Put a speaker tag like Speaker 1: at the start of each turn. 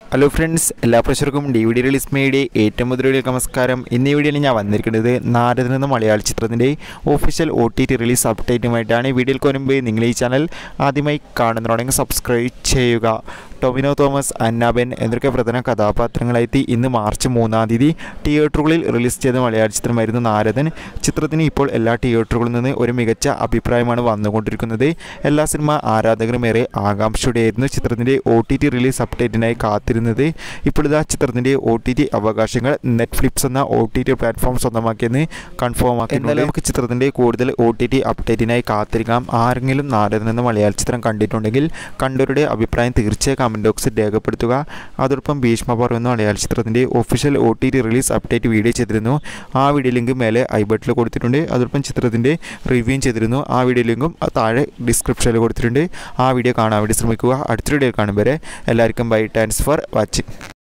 Speaker 1: hello friends എല്ലാ പ്രേക്ഷകർക്കും D V D release മേയുടെ ഏറ്റവും മുതലുകളിലേക്ക് നമസ്കാരം ഇന്ന് ഈ വീഡിയോയിൽ ഞാൻ വന്നിരിക്കുന്നത് നാരദൻ എന്ന മലയാള ചിത്രത്തിൻ്റെ official O T T release അപ്ഡേറ്റുമായിട്ടാണ് ഈ വീഡിയോയിൽ മുൻപ് നിങ്ങൾ ഈ ചാനൽ ആദ്യമായി കാണുന്നതാണെങ്കിൽ സബ്സ്ക്രൈബ് ചെയ്യുക ടൊമിനോ തോമസ് അന്നാബെൻ എന്നൊക്കെ പ്രധാന കഥാപാത്രങ്ങളായി ഇന്ന് മാർച്ച് മൂന്നാം തീയതി തിയേറ്ററുകളിൽ റിലീസ് ചെയ്ത മലയാള ചിത്രമായിരുന്നു നാരദൻ ചിത്രത്തിന് ഇപ്പോൾ എല്ലാ തിയേറ്ററുകളിൽ നിന്ന് ഒരു മികച്ച അഭിപ്രായമാണ് വന്നുകൊണ്ടിരിക്കുന്നത് എല്ലാ സിനിമ ആരാധകരും ഏറെ ആകാംക്ഷയോടെയായിരുന്നു ചിത്രത്തിൻ്റെ ഒ ടി ടി റിലീസ് അപ്ഡേറ്റിനായി കാത്തിരുന്നത് ഇപ്പോൾ ഇതാ ചിത്രത്തിൻ്റെ ഒ ടി ടി അവകാശങ്ങൾ നെറ്റ്ഫ്ലിക്സ് എന്ന ഒ ടി ടി പ്ലാറ്റ്ഫോം സ്വന്തമാക്കിയെന്ന് കൺഫേം ആക്കി എന്നാലും നമുക്ക് ചിത്രത്തിൻ്റെ കൂടുതൽ ഒ ടി ടി അപ്ഡേറ്റിനായി കാത്തിരിക്കാം ആരെങ്കിലും നാരദൻ എന്ന മലയാള ചിത്രം കണ്ടിട്ടുണ്ടെങ്കിൽ കണ്ടവരുടെ അഭിപ്രായം തീർച്ചയായും കമൻറ്റ് ബോക്സിൽ രേഖപ്പെടുത്തുക അതോടൊപ്പം ഭീഷ്മപർവ് എന്ന മലയാള ചിത്രത്തിൻ്റെ official O T T release update video ചെയ്തിരുന്നു ആ വീഡിയോ ലിങ്ക് മേലെ ഐ ബട്ടിൽ കൊടുത്തിട്ടുണ്ട് അതോടൊപ്പം ചിത്രത്തിൻ്റെ റിവ്യൂയും ചെയ്തിരുന്നു ആ വീഡിയോ ലിങ്കും താഴെ ഡിസ്ക്രിപ്ഷനിൽ കൊടുത്തിട്ടുണ്ട് ആ വീഡിയോ കാണാൻ വേണ്ടി ശ്രമിക്കുക അടുത്ത വീഡിയോ കാണും വരെ എല്ലാവർക്കും ബൈ താങ്ക്സ് ഫോർ വാച്ചിങ്